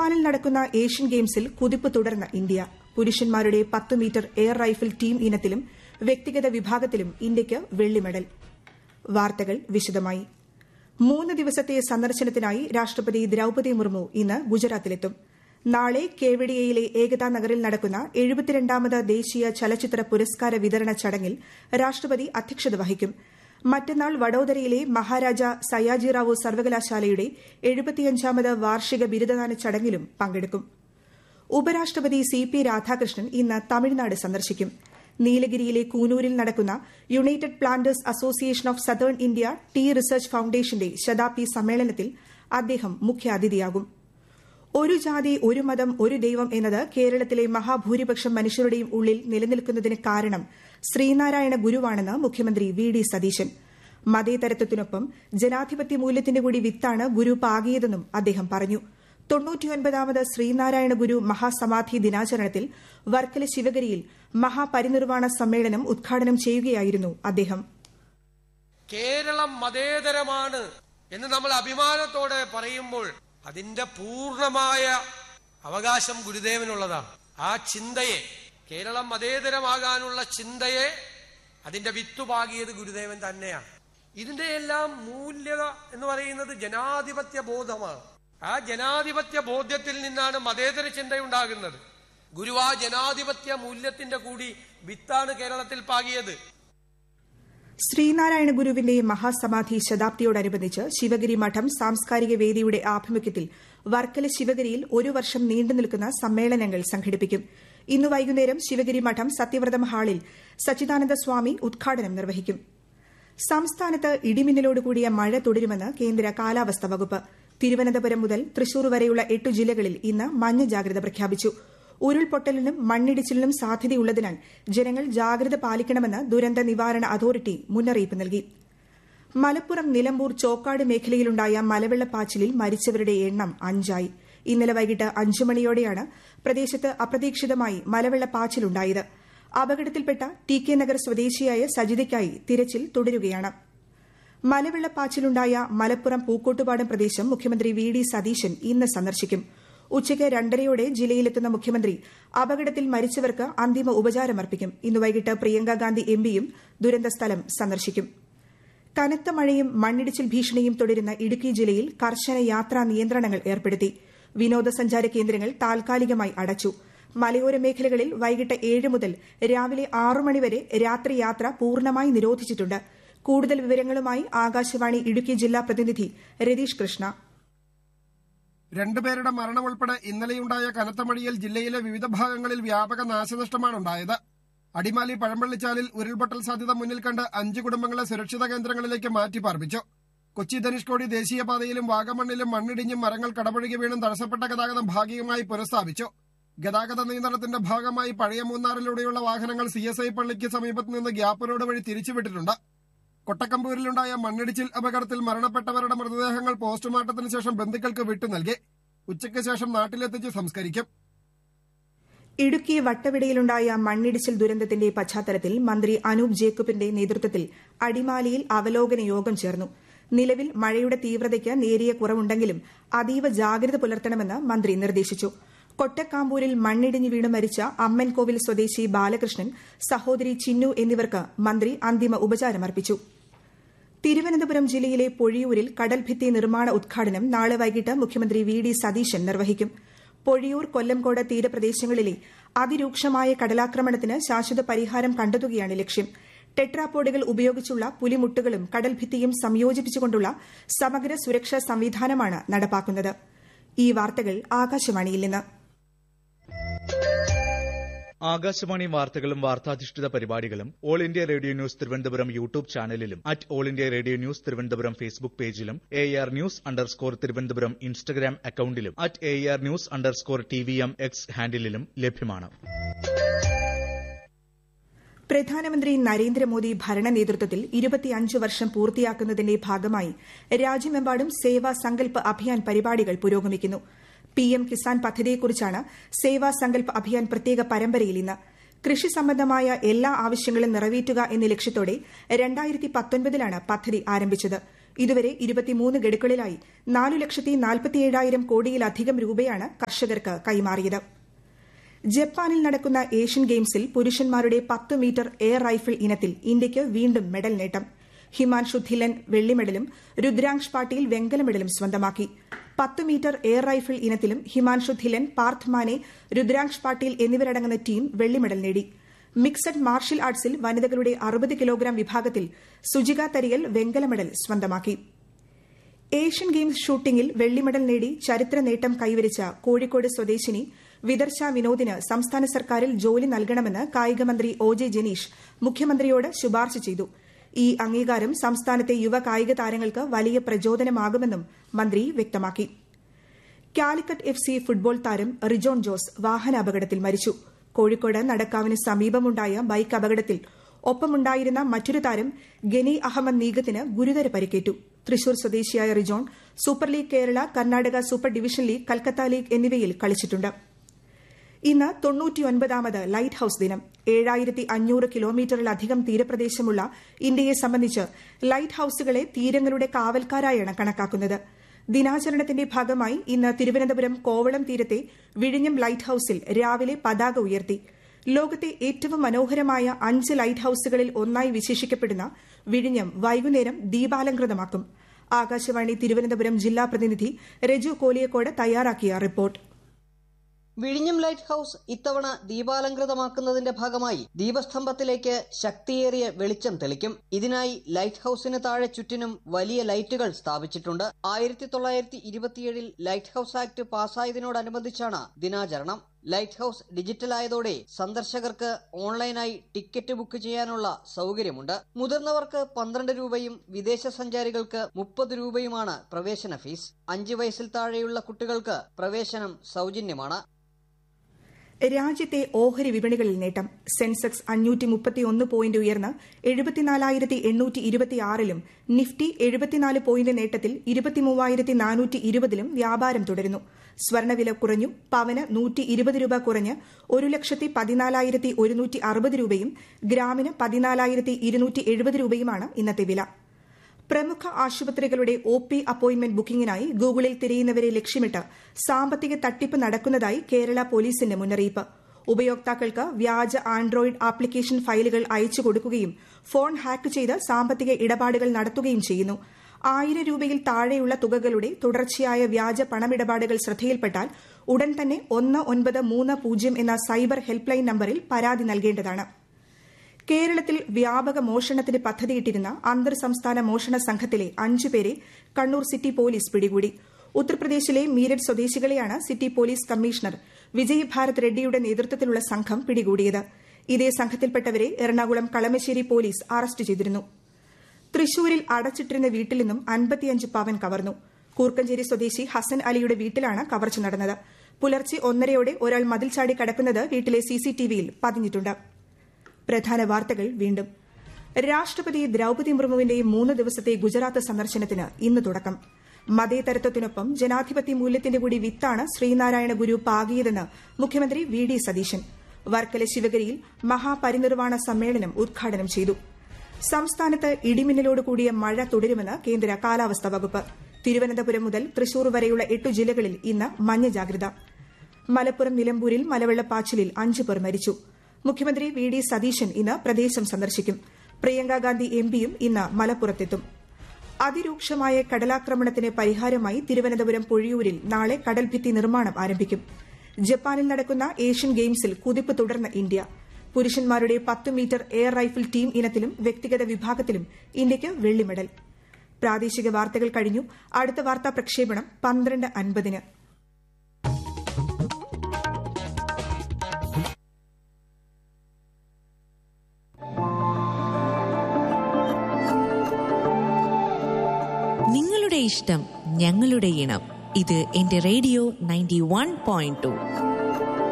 ജപ്പാനിൽ നടക്കുന്ന ഏഷ്യൻ ഗെയിംസിൽ കുതിപ്പ് തുടർന്ന ഇന്ത്യ പുരുഷന്മാരുടെ പത്ത് മീറ്റർ എയർ റൈഫിൾ ടീം ഇനത്തിലും വ്യക്തിഗത വിഭാഗത്തിലും ഇന്ത്യയ്ക്ക് വെള്ളി മെഡൽ വാർത്തകൾ വിശദമായി മൂന്ന് ദിവസത്തെ സന്ദർശനത്തിനായി രാഷ്ട്രപതി ദ്രൌപദി മുർമു ഇന്ന് ഗുജറാത്തിലെത്തും നാളെ കേവഡിയയിലെ ഏകതാ നഗറിൽ നടക്കുന്ന എഴുപത്തിരണ്ടാമത് ദേശീയ ചലച്ചിത്ര പുരസ്കാര വിതരണ ചടങ്ങിൽ രാഷ്ട്രപതി അധ്യക്ഷത വഹിക്കും മറ്റന്നാൾ വഡോദരയിലെ മഹാരാജ സയാജിറാവു സർവകലാശാലയുടെ എഴുപത്തിയഞ്ചാമത് വാർഷിക ബിരുദദാന ചടങ്ങിലും പങ്കെടുക്കും ഉപരാഷ്ട്രപതി സി പി രാധാകൃഷ്ണൻ ഇന്ന് തമിഴ്നാട് സന്ദർശിക്കും നീലഗിരിയിലെ കൂനൂരിൽ നടക്കുന്ന United Planters Association of Southern India Tea Research ഫൌണ്ടേഷന്റെ ശതാബ്ദി സമ്മേളനത്തിൽ അദ്ദേഹം മുഖ്യാതിഥിയാകും ഒരു ജാതി ഒരു മതം ഒരു ദൈവം എന്നത് കേരളത്തിലെ മഹാഭൂരിപക്ഷം മനുഷ്യരുടെയും ഉള്ളിൽ നിലനിൽക്കുന്നതിന് കാരണം ശ്രീനാരായണ ഗുരുവാണെന്ന് മുഖ്യമന്ത്രി വി ഡി സതീശൻ മതേതരത്വത്തിനൊപ്പം ജനാധിപത്യ മൂല്യത്തിന്റെ കൂടി വിത്താണ് ഗുരു പാകിയതെന്നും അദ്ദേഹം പറഞ്ഞു തൊണ്ണൂറ്റിയൊൻപതാമത് ശ്രീനാരായണ ഗുരു മഹാസമാധി ദിനാചരണത്തിൽ വർക്കല ശിവഗിരിയിൽ മഹാപരിനിർവാണ സമ്മേളനം ഉദ്ഘാടനം ചെയ്യുകയായിരുന്നു അദ്ദേഹം കേരളം മതേതരമാണ് എന്ന് നമ്മൾ അഭിമാനത്തോടെ പറയുമ്പോൾ അതിന്റെ പൂർണ്ണമായ അവകാശം ഗുരുദേവനുള്ളതാണ് ആ ചിന്തയെ കേരളം മതേതരമാകാനുള്ള ചിന്തയെ അതിന്റെ വിത്തുപാകിയത് ഗുരുദേവൻ തന്നെയാണ് ഇതിന്റെ എല്ലാം മൂല്യത എന്ന് പറയുന്നത് ജനാധിപത്യ ബോധമാണ് ആ ജനാധിപത്യ ബോധ്യത്തിൽ നിന്നാണ് മതേതര ചിന്തയുണ്ടാകുന്നത് ഗുരു ആ ജനാധിപത്യ മൂല്യത്തിന്റെ കൂടി വിത്താണ് കേരളത്തിൽ പാകിയത് ശ്രീനാരായണ ഗുരുവിന്റെ മഹാസമാധി ശതാബ്ദിയോടനുബന്ധിച്ച് ശിവഗിരി മഠം സാംസ്കാരിക വേദിയുടെ ആഭിമുഖ്യത്തിൽ വർക്കല ശിവഗിരിയിൽ ഒരു വർഷം നീണ്ടുനിൽക്കുന്ന സമ്മേളനങ്ങൾ സംഘടിപ്പിക്കും ഇന്ന് വൈകുന്നേരം ശിവഗിരി മഠം സത്യവ്രതം ഹാളിൽ സച്ചിദാനന്ദ സ്വാമി ഉദ്ഘാടനം നിർവഹിക്കും സംസ്ഥാനത്ത് ഇടിമിന്നലോടുകൂടിയ മഴ തുടരുമെന്ന് കേന്ദ്ര കാലാവസ്ഥാ വകുപ്പ് തിരുവനന്തപുരം മുതൽ തൃശൂർ വരെയുള്ള എട്ടു ജില്ലകളിൽ ഇന്ന് മഞ്ഞ ജാഗ്രത പ്രഖ്യാപിച്ചു ഉരുൾപൊട്ടലിനും മണ്ണിടിച്ചിലിനും സാധ്യതയുള്ളതിനാൽ ജനങ്ങൾ ജാഗ്രത പാലിക്കണമെന്ന് ദുരന്ത നിവാരണ അതോറിറ്റി മുന്നറിയിപ്പ് നൽകി മലപ്പുറം നിലമ്പൂർ ചോക്കാട് മേഖലയിലുണ്ടായ മലവെള്ളപ്പാച്ചിലിൽ മരിച്ചവരുടെ എണ്ണം അഞ്ചായി ഇന്നലെ വൈകിട്ട് അഞ്ചു മണിയോടെയാണ് പ്രദേശത്ത് അപ്രതീക്ഷിതമായി മലവെള്ളപ്പാച്ചിലുണ്ടായത് അപകടത്തിൽപ്പെട്ട ടി കെ നഗർ സ്വദേശിയായ സജിതയ്ക്കായി തിരച്ചിൽ തുടരുകയാണ് മലവെള്ളപ്പാച്ചിലുണ്ടായ മലപ്പുറം പൂക്കോട്ടുപാടം പ്രദേശം മുഖ്യമന്ത്രി വി ഡി സതീശൻ ഇന്ന് സന്ദർശിക്കും ഉച്ചയ്ക്ക് രണ്ടരയോടെ ജില്ലയിലെത്തുന്ന മുഖ്യമന്ത്രി അപകടത്തിൽ മരിച്ചവർക്ക് അന്തിമ ഉപചാരമർപ്പിക്കും ഇന്ന് വൈകിട്ട് പ്രിയങ്ക ഗാന്ധി എംപിയും ദുരന്തസ്ഥലം സന്ദർശിക്കും കനത്ത മഴയും മണ്ണിടിച്ചിൽ ഭീഷണിയും തുടരുന്ന ഇടുക്കി ജില്ലയിൽ കർശന യാത്രാ നിയന്ത്രണങ്ങൾ ഏർപ്പെടുത്തി വിനോദസഞ്ചാര കേന്ദ്രങ്ങൾ താൽക്കാലികമായി അടച്ചു മലയോര മേഖലകളിൽ വൈകിട്ട് ഏഴ് മുതൽ രാവിലെ ആറു മണിവരെ രാത്രി യാത്ര പൂർണ്ണമായി നിരോധിച്ചിട്ടുണ്ട് കൂടുതൽ വിവരങ്ങളുമായി ആകാശവാണി ഇടുക്കി ജില്ലാ പ്രതിനിധി രതീഷ് കൃഷ്ണ രണ്ടുപേരുടെ മരണം ഉൾപ്പെടെ ഇന്നലെയുണ്ടായ കനത്ത മഴയിൽ ജില്ലയിലെ വിവിധ ഭാഗങ്ങളിൽ വ്യാപക നാശനഷ്ടമാണ് ഉണ്ടായത് അടിമാലി പഴമ്പള്ളിച്ചാലിൽ ഉരുൾപൊട്ടൽ സാധ്യത മുന്നിൽ കണ്ട് അഞ്ച് കുടുംബങ്ങളെ സുരക്ഷിത കേന്ദ്രങ്ങളിലേക്ക് മാറ്റി പാർപ്പിച്ചു കൊച്ചി ധനുഷ്കോടി ദേശീയപാതയിലും വാഗമണ്ണിലും മണ്ണിടിഞ്ഞും മരങ്ങൾ കടപുഴകി വീണും തടസ്സപ്പെട്ട ഗതാഗതം ഭാഗികമായി പുനഃസ്ഥാപിച്ചു ഗതാഗത നിയന്ത്രണത്തിന്റെ ഭാഗമായി പഴയ മൂന്നാറിലൂടെയുള്ള വാഹനങ്ങൾ സി എസ് ഐ പള്ളിക്ക് സമീപത്ത് നിന്ന് ഗ്യാപ്പ് റോഡ് വഴി തിരിച്ചുവിട്ടിട്ടുണ്ട് കൊട്ടക്കമ്പൂരിലുണ്ടായ മണ്ണിടിച്ചിൽ അപകടത്തിൽ മരണപ്പെട്ടവരുടെ മൃതദേഹങ്ങൾ പോസ്റ്റ്മോർട്ടത്തിന് ശേഷം ബന്ധുക്കൾക്ക് വിട്ടു നൽകി ഉച്ചയ്ക്ക് ശേഷം നാട്ടിലെത്തിച്ച് സംസ്കരിക്കും ഇടുക്കി വട്ടവിടയിലുണ്ടായ മണ്ണിടിച്ചിൽ ദുരന്തത്തിന്റെ പശ്ചാത്തലത്തിൽ മന്ത്രി അനൂപ് ജേക്കബിന്റെ നേതൃത്വത്തിൽ അടിമാലിയിൽ അവലോകന യോഗം ചേർന്നു നിലവിൽ മഴയുടെ തീവ്രതയ്ക്ക് നേരിയ കുറവുണ്ടെങ്കിലും അതീവ ജാഗ്രത പുലർത്തണമെന്ന് മന്ത്രി നിർദ്ദേശിച്ചു കൊട്ടക്കാമ്പൂരിൽ മണ്ണിടിഞ്ഞു വീണ് മരിച്ച അമ്മൻകോവിൽ സ്വദേശി ബാലകൃഷ്ണൻ സഹോദരി ചിന്നു എന്നിവർക്ക് മന്ത്രി അന്തിമ ഉപചാരമർപ്പിച്ചു തിരുവനന്തപുരം ജില്ലയിലെ പൊഴിയൂരിൽ കടൽഭിത്തി നിർമ്മാണ ഉദ്ഘാടനം നാളെ വൈകിട്ട് മുഖ്യമന്ത്രി വി ഡി സതീശൻ നിർവഹിക്കും പൊഴിയൂർ കൊല്ലംകോട് തീരപ്രദേശങ്ങളിലെ അതിരൂക്ഷമായ കടലാക്രമണത്തിന് ശാശ്വത പരിഹാരം കണ്ടെത്തുകയാണ് ലക്ഷ്യം ടെട്രാപോഡുകൾ ഉപയോഗിച്ചുള്ള പുലിമുട്ടുകളും കടൽഭിത്തിയും സംയോജിപ്പിച്ചുകൊണ്ടുള്ള സമഗ്ര സുരക്ഷാ സംവിധാനമാണ് നടപ്പാക്കുന്നത് ഈ വാർത്തകൾ ആകാശവാണിയിൽ നിന്ന് ആകാശവാണി വാർത്തകളും വാർത്താധിഷ്ഠിത പരിപാടികളും All India Radio News Thiruvananthapuram YouTube ചാനലിലും at All India Radio News Thiruvananthapuram Facebook പേജിലും A R news underscore Thiruvananthapuram Instagram അക്കൌണ്ടിലും at A R news underscore T V M X ഹാൻഡിലും ലഭ്യമാണ് പ്രധാനമന്ത്രി നരേന്ദ്രമോദി ഭരണ നേതൃത്വത്തിൽ ഇരുപത്തിയഞ്ച് വർഷം പൂർത്തിയാക്കുന്നതിന്റെ ഭാഗമായി രാജ്യമെമ്പാടും സേവാ സങ്കൽപ് അഭിയാൻ പരിപാടികൾ പുരോഗമിക്കുന്നു പിഎം കിസാൻ പദ്ധതിയെക്കുറിച്ചാണ് സേവാ സങ്കൽപ് അഭിയാൻ പ്രത്യേക പരമ്പരയിൽ ഇന്ന് കൃഷി സംബന്ധമായ എല്ലാ ആവശ്യങ്ങളും നിറവേറ്റുക എന്ന ലക്ഷ്യത്തോടെ രണ്ടായിരത്തി പത്തൊൻപതിലാണ് പദ്ധതി ആരംഭിച്ചത് ഇതുവരെ ഇരുപത്തിമൂന്ന് ഗഡുക്കളിലായി നാലു ലക്ഷത്തി നാൽപ്പത്തിയേഴായിരം കോടിയിലധികം രൂപയാണ് കർഷകർക്ക് കൈമാറിയത് ജപ്പാനിൽ നടക്കുന്ന ഏഷ്യൻ ഗെയിംസിൽ പുരുഷന്മാരുടെ പത്ത് മീറ്റർ എയർ റൈഫിൾ ഇനത്തിൽ ഇന്ത്യയ്ക്ക് വീണ്ടും മെഡൽ നേട്ടം ഹിമാൻഷു ധില്ലൻ വെള്ളി മെഡലും രുദ്രാംശ് പാട്ടീൽ വെങ്കല മെഡലും സ്വന്തമാക്കി പത്ത് മീറ്റർ എയർ റൈഫിൾ ഇനത്തിലും ഹിമാൻഷു ധില്ലൻ പാർത്ഥ് മാനെ രുദ്രാംശ് പാട്ടീൽ എന്നിവരടങ്ങുന്ന ടീം വെള്ളി മെഡൽ നേടി മിക്സഡ് മാർഷ്യൽ ആർട്സിൽ വനിതകളുടെ അറുപത് കിലോഗ്രാം വിഭാഗത്തിൽ സുജിക തരിയൽ വെങ്കല മെഡൽ സ്വന്തമാക്കി ഏഷ്യൻ ഗെയിംസ് ഷൂട്ടിംഗിൽ വെള്ളി മെഡൽ നേടി ചരിത്ര നേട്ടം കൈവരിച്ച കോഴിക്കോട് സ്വദേശിനി വിദർശ വിനോദിന് സംസ്ഥാന സർക്കാരിൽ ജോലി നൽകണമെന്ന് കായികമന്ത്രി ഒ ജെ ജനീഷ് മുഖ്യമന്ത്രിയോട് ശുപാർശ ചെയ്തു ഈ അംഗീകാരം സംസ്ഥാനത്തെ യുവ കായിക താരങ്ങൾക്ക് വലിയ പ്രചോദനമാകുമെന്നും മന്ത്രി വ്യക്തമാക്കി കാലിക്കറ്റ് എഫ് സി ഫുട്ബോൾ താരം റിജോൺ ജോസ് വാഹനാപകടത്തിൽ മരിച്ചു കോഴിക്കോട് നടക്കാവിന് സമീപമുണ്ടായ ബൈക്ക് അപകടത്തിൽ ഒപ്പമുണ്ടായിരുന്ന മറ്റൊരു താരം ഗനി അഹമ്മദ് നീഗത്തിന് ഗുരുതര പരിക്കേറ്റു തൃശൂർ സ്വദേശിയായ Rijon super league Kerala Karnataka super division league Calcutta league എന്നിവയിൽ കളിച്ചിട്ടുണ്ട് ഇന്ന് തൊണ്ണൂറ്റിയൊൻപതാമത് ലൈറ്റ് ഹൌസ് ദിനം ഏഴായിരത്തി അഞ്ഞൂറ് കിലോമീറ്ററിലധികം തീരപ്രദേശമുള്ള ഇന്ത്യയെ സംബന്ധിച്ച് ലൈറ്റ് ഹൌസുകളെ തീരങ്ങളുടെ കാവൽക്കാരായാണ് കണക്കാക്കുന്നത് ദിനാചരണത്തിന്റെ ഭാഗമായി ഇന്ന് തിരുവനന്തപുരം കോവളം തീരത്തെ വിഴിഞ്ഞം ലൈറ്റ് ഹൌസിൽ രാവിലെ പതാക ഉയർത്തി ലോകത്തെ ഏറ്റവും മനോഹരമായ അഞ്ച് ലൈറ്റ് ഹൌസുകളിൽ ഒന്നായി വിശേഷിക്കപ്പെടുന്ന വിഴിഞ്ഞം വൈകുന്നേരം ദീപാലങ്കൃതമാക്കും ആകാശവാണി തിരുവനന്തപുരം ജില്ലാ പ്രതിനിധി രജു കോലിയക്കോട് തയ്യാറാക്കിയ റിപ്പോർട്ട് വിഴിഞ്ഞം ലൈറ്റ് ഹൌസ് ഇത്തവണ ദീപാലങ്കൃതമാക്കുന്നതിന്റെ ഭാഗമായി ദീപസ്തംഭത്തിലേക്ക് ശക്തിയേറിയ വെളിച്ചം തെളിക്കും ഇതിനായി ലൈറ്റ് ഹൌസിന് താഴെ ചുറ്റിനും വലിയ ലൈറ്റുകൾ സ്ഥാപിച്ചിട്ടുണ്ട് ആയിരത്തി തൊള്ളായിരത്തി ഇരുപത്തിയേഴിൽ ലൈറ്റ് ഹൌസ് ആക്ട് പാസ്സായതിനോടനുബന്ധിച്ചാണ് ദിനാചരണം ലൈറ്റ് ഹൌസ് ഡിജിറ്റലായതോടെ സന്ദർശകർക്ക് ഓൺലൈനായി ടിക്കറ്റ് ബുക്ക് ചെയ്യാനുള്ള സൗകര്യമുണ്ട് മുതിർന്നവർക്ക് പന്ത്രണ്ട് രൂപയും വിദേശ സഞ്ചാരികൾക്ക് മുപ്പത് രൂപയുമാണ് പ്രവേശന ഫീസ് അഞ്ച് വയസ്സിൽ താഴെയുള്ള കുട്ടികൾക്ക് പ്രവേശനം സൗജന്യമാണ് രാജ്യത്തെ ഓഹരി വിപണികളിൽ നേട്ടം സെൻസെക്സ് അഞ്ഞൂറ്റി മുപ്പത്തിയൊന്ന് പോയിന്റ് ഉയർന്ന് എഴുപത്തിനാലായിരത്തി എണ്ണൂറ്റി ഇരുപത്തിയാറിലും നിഫ്റ്റി എഴുപത്തിനാല് പോയിന്റ് നേട്ടത്തിൽ ഇരുപത്തിമൂവായിരത്തി നാനൂറ്റി ഇരുപതിലും വ്യാപാരം തുടരുന്നു സ്വർണ്ണവില കുറഞ്ഞു പവന് നൂറ്റി ഇരുപത് രൂപ കുറഞ്ഞ് ഒരു ലക്ഷത്തി പതിനാലായിരത്തി ഒരുന്നൂറ്റി അറുപത് രൂപയും ഗ്രാമിന് പതിനാലായിരത്തി ഇരുന്നൂറ്റി എഴുപത് രൂപയുമാണ് ഇന്നത്തെ വില പ്രമുഖ ആശുപത്രികളുടെ ഒ പി അപ്പോയിന്റ്മെന്റ് ബുക്കിംഗിനായി ഗൂഗിളിൽ തിരയുന്നവരെ ലക്ഷ്യമിട്ട് സാമ്പത്തിക തട്ടിപ്പ് നടക്കുന്നതായി കേരള പോലീസിന്റെ മുന്നറിയിപ്പ് ഉപയോക്താക്കൾക്ക് വ്യാജ ആൻഡ്രോയിഡ് ആപ്ലിക്കേഷൻ ഫയലുകൾ അയച്ചു കൊടുക്കുകയും ഫോൺ ഹാക്ക് ചെയ്ത് സാമ്പത്തിക ഇടപാടുകൾ നടത്തുകയും ചെയ്യുന്നു ആയിരം രൂപയിൽ താഴെയുള്ള തുകകളുടെ തുടർച്ചയായ വ്യാജ പണമിടപാടുകൾ ശ്രദ്ധയിൽപ്പെട്ടാൽ ഉടൻ തന്നെ ഒന്ന് ഒൻപത് മൂന്ന് പൂജ്യം എന്ന സൈബർ ഹെൽപ്പ് ലൈൻ നമ്പറിൽ പരാതി നൽകേണ്ടതാണ് കേരളത്തിൽ വ്യാപക മോഷണത്തിന് പദ്ധതിയിട്ടിരുന്ന അന്തർ സംസ്ഥാന മോഷണ സംഘത്തിലെ അഞ്ചുപേരെ കണ്ണൂർ സിറ്റി പോലീസ് പിടികൂടി ഉത്തർപ്രദേശിലെ മീരറ്റ് സ്വദേശികളെയാണ് city police commissioner Vijay Bharat റെഡ്ഡിയുടെ നേതൃത്വത്തിലുള്ള സംഘം പിടികൂടിയത് ഇതേ സംഘത്തിൽപ്പെട്ടവരെ എറണാകുളം കളമശ്ശേരി പോലീസ് അറസ്റ്റ് ചെയ്തിരുന്നു തൃശൂരിൽ അടച്ചിട്ടിരുന്ന വീട്ടിൽ നിന്നും അൻപത്തിയഞ്ച് പവൻ കവർന്നു കൂർക്കഞ്ചേരി സ്വദേശി ഹസൻ അലിയുടെ വീട്ടിലാണ് കവർച്ച നടന്നത് പുലർച്ചെ ഒന്നരയോടെ ഒരാൾ മതിൽ ചാടി കടക്കുന്നത് വീട്ടിലെ സിസിടിവിയിൽ പതിഞ്ഞിട്ടുണ്ട് പ്രധാന വാർത്തകൾ വീണ്ടും രാഷ്ട്രപതി ദ്രൌപതി മുർമുവിന്റെ മൂന്ന് ദിവസത്തെ ഗുജറാത്ത് സന്ദർശനത്തിന് ഇന്ന് തുടക്കം മതേതരത്വത്തിനൊപ്പം ജനാധിപത്യ മൂല്യത്തിന്റെ കൂടി വിത്താണ് ശ്രീനാരായണ ഗുരു പാകിയതെന്ന് മുഖ്യമന്ത്രി വി ഡി സതീശൻ വർക്കല ശിവഗിരിയിൽ മഹാപരിനിർവാണ സമ്മേളനം ഉദ്ഘാടനം ചെയ്തു സംസ്ഥാനത്ത് ഇടിമിന്നലോട് കൂടിയ മഴ തുടരുമെന്ന് കേന്ദ്ര കാലാവസ്ഥാ വകുപ്പ് തിരുവനന്തപുരം മുതൽ തൃശൂർ വരെയുള്ള എട്ടു ജില്ലകളിൽ ഇന്ന് മഞ്ഞ ജാഗ്രത മലപ്പുറം നിലമ്പൂരിൽ മലവെള്ളപ്പാച്ചിലിൽ അഞ്ചു പേർ മരിച്ചു മുഖ്യമന്ത്രി വി ഡി സതീശൻ ഇന്ന് പ്രദേശം സന്ദർശിക്കും പ്രിയങ്ക ഗാന്ധി എംപിയും ഇന്ന് മലപ്പുറത്തെത്തും അതിരൂക്ഷമായ കടലാക്രമണത്തിന് പരിഹാരമായി തിരുവനന്തപുരം പൊഴിയൂരിൽ നാളെ കടൽഭിത്തി നിർമ്മാണം ആരംഭിക്കും ജപ്പാനിൽ നടക്കുന്ന ഏഷ്യൻ ഗെയിംസിൽ കുതിപ്പ് തുടർന്ന ഇന്ത്യ പുരുഷന്മാരുടെ പത്ത് മീറ്റർ എയർ റൈഫിൾ ടീം ഇനത്തിലും വ്യക്തിഗത വിഭാഗത്തിലും ഇന്ത്യയ്ക്ക് വെള്ളി മെഡൽ പ്രാദേശിക വാർത്തകൾ കഴിഞ്ഞു അടുത്ത വാർത്താ പ്രക്ഷേപണം പന്ത്രണ്ട് അൻപതിന് നിങ്ങളുടെ ഇഷ്ടം ഞങ്ങളുടെ ഇണം ഇത് എന്റെ radio ninety one point to